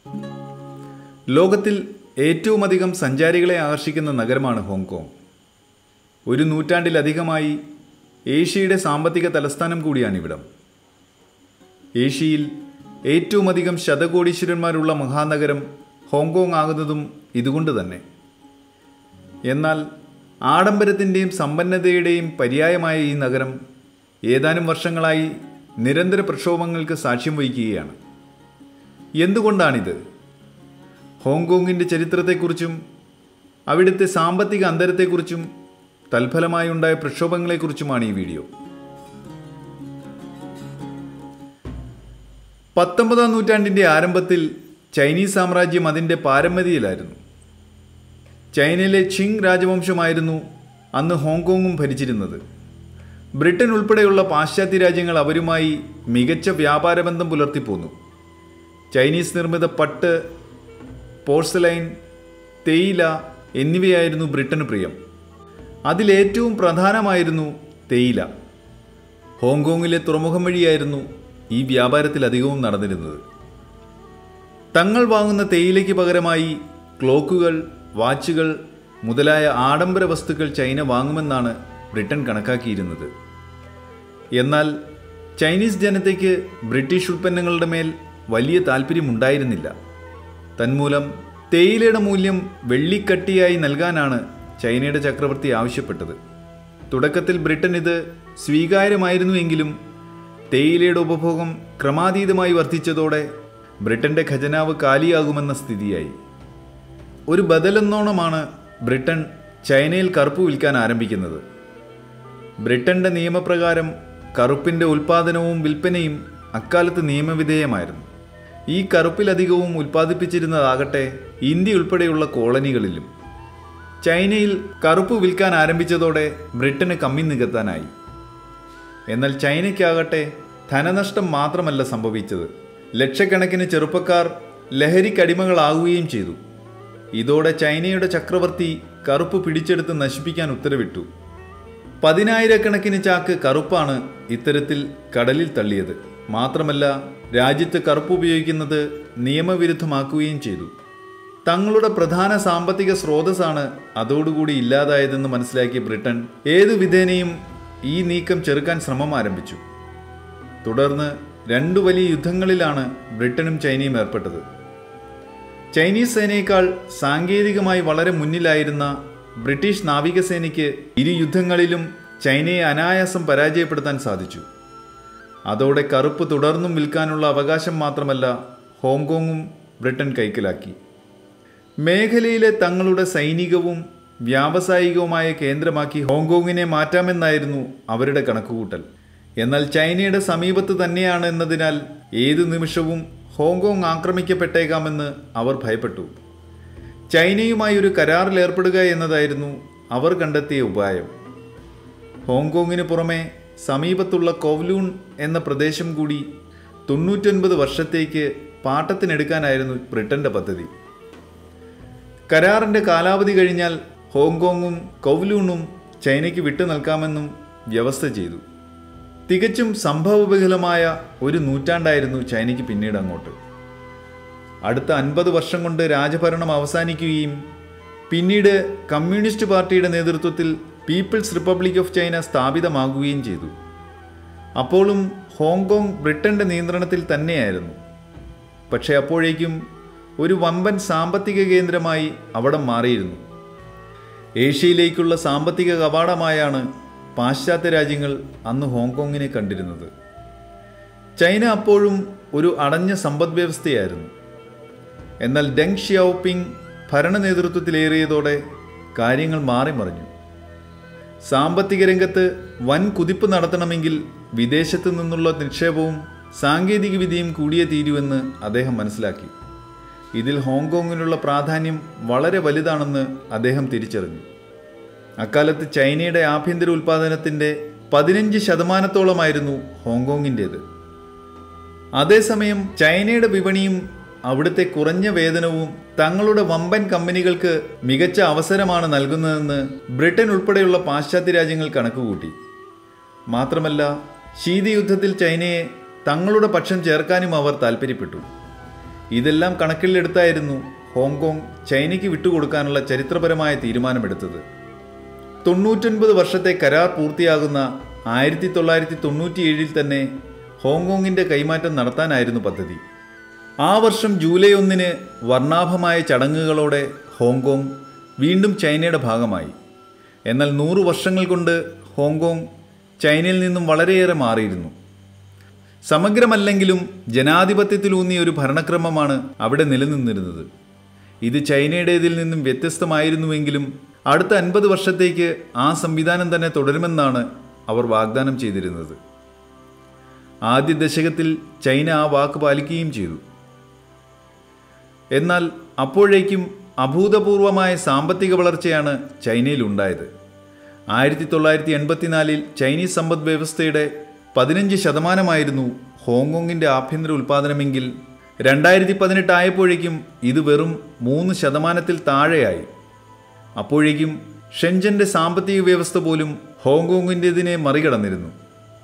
ലോകത്തിൽ ഏറ്റവുമധികം സഞ്ചാരികളെ ആകർഷിക്കുന്ന നഗരമാണ് ഹോങ്കോങ് ഒരു നൂറ്റാണ്ടിലധികമായി ഏഷ്യയുടെ സാമ്പത്തിക തലസ്ഥാനം കൂടിയാണിവിടം ഏഷ്യയിൽ ഏറ്റവുമധികം ശതകോടീശ്വരന്മാരുള്ള മഹാനഗരം ഹോങ്കോങ് ആകുന്നതും ഇതുകൊണ്ട് തന്നെ എന്നാൽ ആഡംബരത്തിൻ്റെയും സമ്പന്നതയുടെയും പര്യായമായ ഈ നഗരം ഏതാനും വർഷങ്ങളായി നിരന്തര പ്രക്ഷോഭങ്ങൾക്ക് സാക്ഷ്യം വഹിക്കുകയാണ് എന്തുകൊണ്ടാണിത് ഹോങ്കോങ്ങിൻ്റെ ചരിത്രത്തെക്കുറിച്ചും അവിടുത്തെ സാമ്പത്തിക അന്തരത്തെക്കുറിച്ചും തൽഫലമായി ഉണ്ടായ പ്രക്ഷോഭങ്ങളെക്കുറിച്ചുമാണ് ഈ വീഡിയോ പത്തൊമ്പതാം നൂറ്റാണ്ടിൻ്റെ ആരംഭത്തിൽ ചൈനീസ് സാമ്രാജ്യം അതിൻ്റെ പാരമ്പര്യയിലായിരുന്നു ചൈനയിലെ ഛിങ് രാജവംശമായിരുന്നു അന്ന് ഹോങ്കോങ്ങും ഭരിച്ചിരുന്നത് ബ്രിട്ടൻ ഉൾപ്പെടെയുള്ള പാശ്ചാത്യ രാജ്യങ്ങൾ അവരുമായി മികച്ച വ്യാപാര ബന്ധം പുലർത്തിപ്പോന്നു ചൈനീസ് നിർമ്മിത പട്ട് പോർസലൈൻ തേയില എന്നിവയായിരുന്നു ബ്രിട്ടന് പ്രിയം അതിലേറ്റവും പ്രധാനമായിരുന്നു തേയില ഹോങ്കോങ്ങിലെ തുറമുഖം വഴിയായിരുന്നു ഈ വ്യാപാരത്തിൽ അധികവും നടന്നിരുന്നത് തങ്ങൾ വാങ്ങുന്ന തേയിലയ്ക്ക് പകരമായി ക്ലോക്കുകൾ വാച്ചുകൾ മുതലായ ആഡംബര വസ്തുക്കൾ ചൈന വാങ്ങുമെന്നാണ് ബ്രിട്ടൻ കണക്കാക്കിയിരുന്നത് എന്നാൽ ചൈനീസ് ജനതയ്ക്ക് ബ്രിട്ടീഷ് ഉൽപ്പന്നങ്ങളുടെ മേൽ വലിയ താല്പര്യമുണ്ടായിരുന്നില്ല തന്മൂലം തേയിലയുടെ മൂല്യം വെള്ളിക്കട്ടിയായി നൽകാനാണ് ചൈനയുടെ ചക്രവർത്തി ആവശ്യപ്പെട്ടത് തുടക്കത്തിൽ ബ്രിട്ടൻ ഇത് സ്വീകാര്യമായിരുന്നുവെങ്കിലും തേയിലയുടെ ഉപഭോഗം ക്രമാതീതമായി വർദ്ധിച്ചതോടെ ബ്രിട്ടന്റെ ഖജനാവ് കാലിയാകുമെന്ന സ്ഥിതിയായി ഒരു ബദലെന്നോണമാണ് ബ്രിട്ടൻ ചൈനയിൽ കറുപ്പ് വിൽക്കാൻ ആരംഭിക്കുന്നത് ബ്രിട്ടന്റെ നിയമപ്രകാരം കറുപ്പിന്റെ ഉൽപാദനവും വിൽപ്പനയും അക്കാലത്ത് നിയമവിധേയമായിരുന്നു ഈ കറുപ്പിലധികവും ഉൽപ്പാദിപ്പിച്ചിരുന്നതാകട്ടെ ഇന്ത്യ ഉൾപ്പെടെയുള്ള കോളനികളിലും ചൈനയിൽ കറുപ്പ് വിൽക്കാൻ ആരംഭിച്ചതോടെ ബ്രിട്ടന് കമ്മി നികത്താനായി എന്നാൽ ചൈനയ്ക്കാകട്ടെ ധനനഷ്ടം മാത്രമല്ല സംഭവിച്ചത് ലക്ഷക്കണക്കിന് ചെറുപ്പക്കാർ ലഹരിക്കടിമകളാവുകയും ചെയ്തു ഇതോടെ ചൈനയുടെ ചക്രവർത്തി കറുപ്പ് പിടിച്ചെടുത്ത് നശിപ്പിക്കാൻ ഉത്തരവിട്ടു പതിനായിരക്കണക്കിന് ചാക്ക് കറുപ്പാണ് ഇത്തരത്തിൽ കടലിൽ തള്ളിയത് മാത്രമല്ല രാജ്യത്ത് കറുപ്പ് ഉപയോഗിക്കുന്നത് നിയമവിരുദ്ധമാക്കുകയും ചെയ്തു തങ്ങളുടെ പ്രധാന സാമ്പത്തിക സ്രോതസ്സാണ് അതോടുകൂടി ഇല്ലാതായതെന്ന് മനസ്സിലാക്കിയ ബ്രിട്ടൻ ഏതു വിധേനയും ഈ നീക്കം ചെറുക്കാൻ ശ്രമം ആരംഭിച്ചു തുടർന്ന് രണ്ടു വലിയ യുദ്ധങ്ങളിലാണ് ബ്രിട്ടനും ചൈനയും ഏർപ്പെട്ടത് ചൈനീസ് സേനയേക്കാൾ സാങ്കേതികമായി വളരെ മുന്നിലായിരുന്ന ബ്രിട്ടീഷ് നാവികസേനയ്ക്ക് ഇരു യുദ്ധങ്ങളിലും ചൈനയെ അനായാസം പരാജയപ്പെടുത്താൻ സാധിച്ചു അതോടെ കറുപ്പ് തുടർന്നും വിൽക്കാനുള്ള അവകാശം മാത്രമല്ല ഹോങ്കോങ്ങും ബ്രിട്ടൻ കൈക്കലാക്കി മേഖലയിലെ തങ്ങളുടെ സൈനികവും വ്യാവസായികവുമായ കേന്ദ്രമാക്കി ഹോങ്കോങ്ങിനെ മാറ്റാമെന്നായിരുന്നു അവരുടെ കണക്കുകൂട്ടൽ എന്നാൽ ചൈനയുടെ സമീപത്ത് തന്നെയാണ് എന്നതിനാൽ ഏതു നിമിഷവും ഹോങ്കോങ് ആക്രമിക്കപ്പെട്ടേക്കാമെന്ന് അവർ ഭയപ്പെട്ടു ചൈനയുമായി ഒരു കരാറിൽ ഏർപ്പെടുക എന്നതായിരുന്നു അവർ കണ്ടെത്തിയ ഉപായം ഹോങ്കോങ്ങിന് പുറമെ സമീപത്തുള്ള കോവ്ലൂൺ എന്ന പ്രദേശം കൂടി തൊണ്ണൂറ്റൊൻപത് വർഷത്തേക്ക് പാട്ടത്തിനെടുക്കാനായിരുന്നു ബ്രിട്ടന്റെ പദ്ധതി കരാറിന്റെ കാലാവധി കഴിഞ്ഞാൽ ഹോങ്കോങ്ങും കൗലൂണും ചൈനയ്ക്ക് വിട്ടു നൽകാമെന്നും വ്യവസ്ഥ ചെയ്തു തികച്ചും സംഭവബഹുലമായ ഒരു നൂറ്റാണ്ടായിരുന്നു ചൈനയ്ക്ക് പിന്നീട് അങ്ങോട്ട് അടുത്ത അൻപത് വർഷം കൊണ്ട് രാജഭരണം അവസാനിക്കുകയും പിന്നീട് കമ്മ്യൂണിസ്റ്റ് പാർട്ടിയുടെ നേതൃത്വത്തിൽ പീപ്പിൾസ് റിപ്പബ്ലിക് ഓഫ് ചൈന സ്ഥാപിതമാകുകയും ചെയ്തു അപ്പോഴും ഹോങ്കോങ് ബ്രിട്ടന്റെ നിയന്ത്രണത്തിൽ തന്നെയായിരുന്നു പക്ഷേ അപ്പോഴേക്കും ഒരു വമ്പൻ സാമ്പത്തിക കേന്ദ്രമായി അവിടം മാറിയിരുന്നു ഏഷ്യയിലേക്കുള്ള സാമ്പത്തിക കവാടമായാണ് പാശ്ചാത്യ രാജ്യങ്ങൾ അന്ന് ഹോങ്കോങ്ങിനെ കണ്ടിരുന്നത് ചൈന അപ്പോഴും ഒരു അടഞ്ഞ സമ്പദ് വ്യവസ്ഥയായിരുന്നു എന്നാൽ ഡെങ് ഷിയാ오പിങ് ഭരണ നേതൃത്വത്തിലേറിയതോടെ കാര്യങ്ങൾ മാറിമറിഞ്ഞു സാമ്പത്തിക രംഗത്ത് വൻ കുതിപ്പ് നടത്തണമെങ്കിൽ വിദേശത്തു നിന്നുള്ള നിക്ഷേപവും സാങ്കേതിക വിദ്യയും കൂടിയേ തീരുവെന്ന് അദ്ദേഹം മനസ്സിലാക്കി ഇതിൽ ഹോങ്കോങ്ങിനുള്ള പ്രാധാന്യം വളരെ വലുതാണെന്ന് അദ്ദേഹം തിരിച്ചറിഞ്ഞു അക്കാലത്ത് ചൈനയുടെ ആഭ്യന്തര ഉൽപ്പാദനത്തിൻ്റെ പതിനഞ്ച് ശതമാനത്തോളമായിരുന്നു ഹോങ്കോങ്ങിൻ്റേത് അതേസമയം ചൈനയുടെ വിപണിയും അവിടുത്തെ കുറഞ്ഞ വേതനവും തങ്ങളുടെ വമ്പൻ കമ്പനികൾക്ക് മികച്ച അവസരമാണ് നൽകുന്നതെന്ന് ബ്രിട്ടൻ ഉൾപ്പെടെയുള്ള പാശ്ചാത്യ രാജ്യങ്ങൾ കണക്കുകൂട്ടി മാത്രമല്ല ശീതയുദ്ധത്തിൽ ചൈനയെ തങ്ങളുടെ പക്ഷം ചേർക്കാനും അവർ താൽപ്പര്യപ്പെട്ടു ഇതെല്ലാം കണക്കിലെടുത്തായിരുന്നു ഹോങ്കോങ് ചൈനയ്ക്ക് വിട്ടുകൊടുക്കാനുള്ള ചരിത്രപരമായ തീരുമാനമെടുത്തത് തൊണ്ണൂറ്റൊൻപത് വർഷത്തെ കരാർ പൂർത്തിയാകുന്ന ആയിരത്തി തൊള്ളായിരത്തി തൊണ്ണൂറ്റിയേഴിൽ തന്നെ ഹോങ്കോങ്ങിൻ്റെ കൈമാറ്റം നടത്താനായിരുന്നു പദ്ധതി ആ വർഷം ജൂലൈ ഒന്നിന് വർണ്ണാഭമായ ചടങ്ങുകളോടെ ഹോങ്കോങ് വീണ്ടും ചൈനയുടെ ഭാഗമായി എന്നാൽ നൂറ് വർഷങ്ങൾ കൊണ്ട് ഹോങ്കോങ് ചൈനയിൽ നിന്നും വളരെയേറെ മാറിയിരുന്നു സമഗ്രമല്ലെങ്കിലും ജനാധിപത്യത്തിലൂന്നിയ ഒരു ഭരണക്രമമാണ് അവിടെ നിലനിന്നിരുന്നത് ഇത് ചൈനയുടേതിൽ നിന്നും വ്യത്യസ്തമായിരുന്നുവെങ്കിലും അടുത്ത അൻപത് വർഷത്തേക്ക് ആ സംവിധാനം തന്നെ തുടരുമെന്നാണ് അവർ വാഗ്ദാനം ചെയ്തിരുന്നത് ആദ്യ ദശകത്തിൽ ചൈന ആ വാക്ക് പാലിക്കുകയും ചെയ്തു എന്നാൽ അപ്പോഴേക്കും അഭൂതപൂർവമായ സാമ്പത്തിക വളർച്ചയാണ് ചൈനയിൽ ഉണ്ടായത് ആയിരത്തി തൊള്ളായിരത്തി എൺപത്തിനാലിൽ ചൈനീസ് സമ്പദ് വ്യവസ്ഥയുടെ പതിനഞ്ച് ശതമാനമായിരുന്നു ഹോങ്കോങ്ങിൻ്റെ ആഭ്യന്തര ഉൽപ്പാദനമെങ്കിൽ രണ്ടായിരത്തി പതിനെട്ട് ആയപ്പോഴേക്കും ഇത് വെറും മൂന്ന് ശതമാനത്തിൽ താഴെയായി അപ്പോഴേക്കും ഷെൻജന്റെ സാമ്പത്തിക വ്യവസ്ഥ പോലും ഹോങ്കോങ്ങിൻ്റെതിനെ മറികടന്നിരുന്നു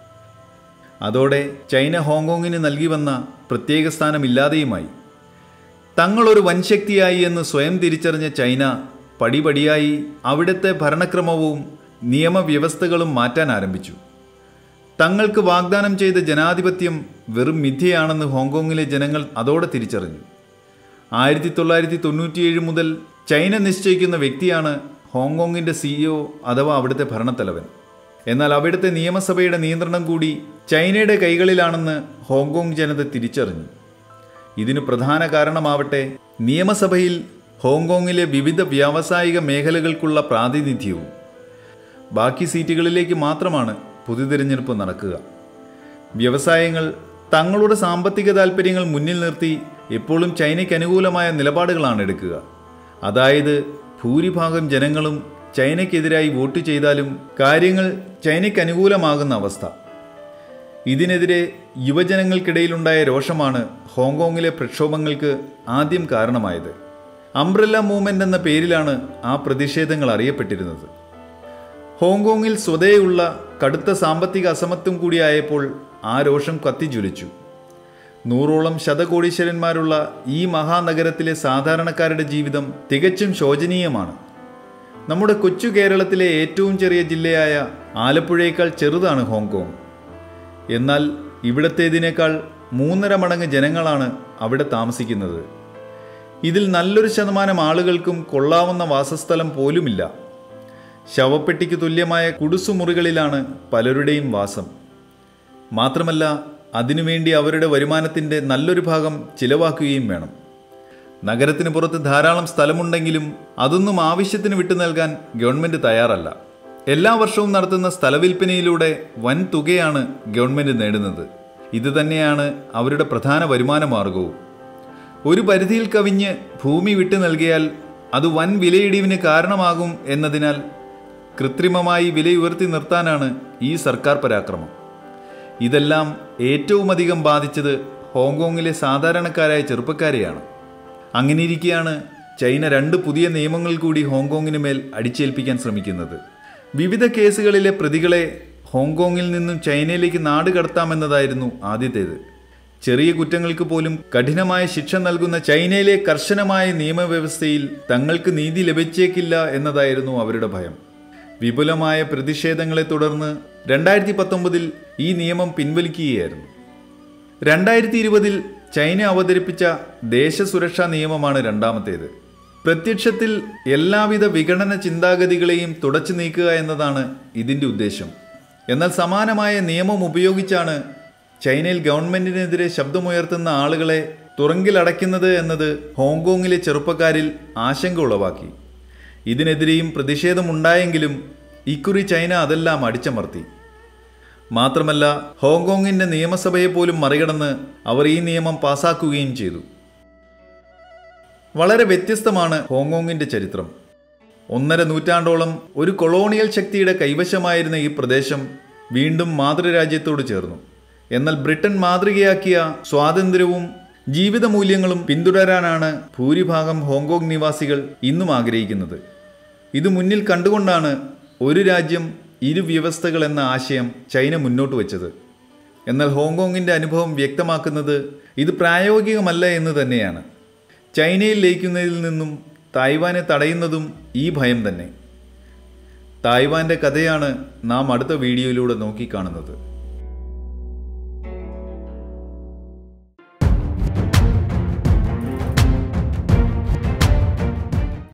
അതോടെ ചൈന ഹോങ്കോങ്ങിന് നൽകി വന്ന പ്രത്യേക സ്ഥാനമില്ലാതെയുമായി തങ്ങളൊരു വൻശക്തിയായി എന്ന് സ്വയം തിരിച്ചറിഞ്ഞ ചൈന പടിപടിയായി അവിടുത്തെ ഭരണക്രമവും നിയമവ്യവസ്ഥകളും മാറ്റാൻ ആരംഭിച്ചു തങ്ങൾക്ക് വാഗ്ദാനം ചെയ്ത ജനാധിപത്യം വെറും മിഥ്യയാണെന്ന് ഹോങ്കോങ്ങിലെ ജനങ്ങൾ അതോടെ തിരിച്ചറിഞ്ഞു ആയിരത്തി തൊള്ളായിരത്തി തൊണ്ണൂറ്റിയേഴ് മുതൽ ചൈന നിശ്ചയിക്കുന്ന വ്യക്തിയാണ് ഹോങ്കോങ്ങിൻ്റെ സിഇഒ അഥവാ അവിടുത്തെ ഭരണത്തലവൻ എന്നാൽ അവിടുത്തെ നിയമസഭയുടെ നിയന്ത്രണം കൂടി ചൈനയുടെ കൈകളിലാണെന്ന് ഹോങ്കോങ് ജനത തിരിച്ചറിഞ്ഞു ഇതിന് പ്രധാന കാരണമാവട്ടെ നിയമസഭയിൽ ഹോങ്കോങ്ങിലെ വിവിധ വ്യാവസായിക മേഖലകൾക്കുള്ള പ്രാതിനിധ്യവും ബാക്കി സീറ്റുകളിലേക്ക് മാത്രമാണ് പൊതുതിരഞ്ഞെടുപ്പ് നടക്കുക വ്യവസായങ്ങൾ തങ്ങളുടെ സാമ്പത്തിക താൽപ്പര്യങ്ങൾ മുന്നിൽ നിർത്തി എപ്പോഴും ചൈനയ്ക്ക് അനുകൂലമായ നിലപാടുകളാണ് എടുക്കുക അതായത് ഭൂരിഭാഗം ജനങ്ങളും ചൈനയ്ക്കെതിരായി വോട്ട് ചെയ്താലും കാര്യങ്ങൾ ചൈനയ്ക്ക് അനുകൂലമാകുന്ന അവസ്ഥ ഇതിനെതിരെ യുവജനങ്ങൾക്കിടയിലുണ്ടായ രോഷമാണ് ഹോങ്കോങ്ങിലെ പ്രക്ഷോഭങ്ങൾക്ക് ആദ്യം കാരണമായത് അംബ്രല്ല മൂവ്മെന്റ് എന്ന പേരിലാണ് ആ പ്രതിഷേധങ്ങൾ അറിയപ്പെട്ടിരുന്നത് ഹോങ്കോങ്ങിൽ സ്വതേയുള്ള കടുത്ത സാമ്പത്തിക അസമത്വം കൂടിയായപ്പോൾ ആ രോഷം കത്തിജ്വലിച്ചു നൂറോളം ശതകോടീശ്വരന്മാരുള്ള ഈ മഹാനഗരത്തിലെ സാധാരണക്കാരുടെ ജീവിതം തികച്ചും ശോചനീയമാണ് നമ്മുടെ കൊച്ചു കേരളത്തിലെ ഏറ്റവും ചെറിയ ജില്ലയായ ആലപ്പുഴയേക്കാൾ ചെറുതാണ് ഹോങ്കോങ് എന്നാൽ ഇവിടത്തേതിനേക്കാൾ മൂന്നര മടങ്ങ് ജനങ്ങളാണ് അവിടെ താമസിക്കുന്നത് ഇതിൽ നല്ലൊരു ശതമാനം ആളുകൾക്കും കൊള്ളാവുന്ന വാസസ്ഥലം പോലുമില്ല ശവപ്പെട്ടിക്ക് തുല്യമായ കുടുസുമുറികളിലാണ് പലരുടെയും വാസം മാത്രമല്ല അതിനുവേണ്ടി അവരുടെ വരുമാനത്തിൻ്റെ നല്ലൊരു ഭാഗം ചിലവാക്കുകയും വേണം നഗരത്തിന് പുറത്ത് ധാരാളം സ്ഥലമുണ്ടെങ്കിലും അതൊന്നും ആവശ്യത്തിന് വിട്ടു നൽകാൻ ഗവൺമെൻറ് തയ്യാറല്ല എല്ലാ വർഷവും നടത്തുന്ന സ്ഥലവിൽപ്പനയിലൂടെ വൻ തുകയാണ് ഗവൺമെൻറ് നേടുന്നത് ഇത് തന്നെയാണ് അവരുടെ പ്രധാന വരുമാന മാർഗവും ഒരു പരിധിയിൽ കവിഞ്ഞ് ഭൂമി വിട്ടു നൽകിയാൽ അത് വൻ വിലയിടിവിന് കാരണമാകും എന്നതിനാൽ കൃത്രിമമായി വില ഉയർത്തി നിർത്താനാണ് ഈ സർക്കാർ പരാക്രമം ഇതെല്ലാം ഏറ്റവുമധികം ബാധിച്ചത് ഹോങ്കോങ്ങിലെ സാധാരണക്കാരായ ചെറുപ്പക്കാരെയാണ് അങ്ങനെയിരിക്കെയാണ് ചൈന രണ്ട് പുതിയ നിയമങ്ങൾ കൂടി ഹോങ്കോങ്ങിന് മേൽ അടിച്ചേൽപ്പിക്കാൻ ശ്രമിക്കുന്നത് വിവിധ കേസുകളിലെ പ്രതികളെ ഹോങ്കോങ്ങിൽ നിന്നും ചൈനയിലേക്ക് നാട് കടത്താമെന്നതായിരുന്നു ആദ്യത്തേത് ചെറിയ കുറ്റങ്ങൾക്ക് പോലും കഠിനമായ ശിക്ഷ നൽകുന്ന ചൈനയിലെ കർശനമായ നിയമവ്യവസ്ഥയിൽ തങ്ങൾക്ക് നീതി ലഭിച്ചേക്കില്ല എന്നതായിരുന്നു അവരുടെ ഭയം വിപുലമായ പ്രതിഷേധങ്ങളെ തുടർന്ന് രണ്ടായിരത്തി പത്തൊമ്പതിൽ ഈ നിയമം പിൻവലിക്കുകയായിരുന്നു രണ്ടായിരത്തി ഇരുപതിൽ ചൈന അവതരിപ്പിച്ച ദേശസുരക്ഷാ നിയമമാണ് രണ്ടാമത്തേത് പ്രത്യക്ഷത്തിൽ എല്ലാവിധ വിഘടന ചിന്താഗതികളെയും തുടച്ചു നീക്കുക എന്നതാണ് ഇതിൻ്റെ ഉദ്ദേശം എന്നാൽ സമാനമായ നിയമം ഉപയോഗിച്ചാണ് ചൈനയിൽ ഗവൺമെന്റിനെതിരെ ശബ്ദമുയർത്തുന്ന ആളുകളെ തുറങ്കിലടയ്ക്കുന്നത് എന്നത് ഹോങ്കോങ്ങിലെ ചെറുപ്പക്കാരിൽ ആശങ്ക ഉളവാക്കി ഇതിനെതിരെയും പ്രതിഷേധമുണ്ടായെങ്കിലും ഇക്കുറി ചൈന അതെല്ലാം അടിച്ചമർത്തി മാത്രമല്ല ഹോങ്കോങ്ങിന്റെ നിയമസഭയെ പോലും മറികടന്ന് അവർ ഈ നിയമം പാസാക്കുകയും ചെയ്തു വളരെ വ്യത്യസ്തമാണ് ഹോങ്കോങ്ങിന്റെ ചരിത്രം ഒന്നര നൂറ്റാണ്ടോളം ഒരു കൊളോണിയൽ ശക്തിയുടെ കൈവശമായിരുന്ന ഈ പ്രദേശം വീണ്ടും മാതൃരാജ്യത്തോട് ചേർന്നു എന്നാൽ ബ്രിട്ടൻ മാതൃകയാക്കിയ സ്വാതന്ത്ര്യവും ജീവിത മൂല്യങ്ങളും പിന്തുടരാനാണ് ഭൂരിഭാഗം ഹോങ്കോങ് നിവാസികൾ ഇന്നും ആഗ്രഹിക്കുന്നത് ഇത് മുന്നിൽ കണ്ടുകൊണ്ടാണ് ഒരു രാജ്യം ഇരു വ്യവസ്ഥകൾ എന്ന ആശയം ചൈന മുന്നോട്ട് വച്ചത് എന്നാൽ ഹോങ്കോങ്ങിൻ്റെ അനുഭവം വ്യക്തമാക്കുന്നത് ഇത് പ്രായോഗികമല്ല എന്ന് തന്നെയാണ് ചൈനയിൽ ലയിക്കുന്നതിൽ നിന്നും തായ്വാനെ തടയുന്നതും ഈ ഭയം തന്നെ തായ്വാൻ്റെ കഥയാണ് നാം അടുത്ത വീഡിയോയിലൂടെ നോക്കിക്കാണുന്നത്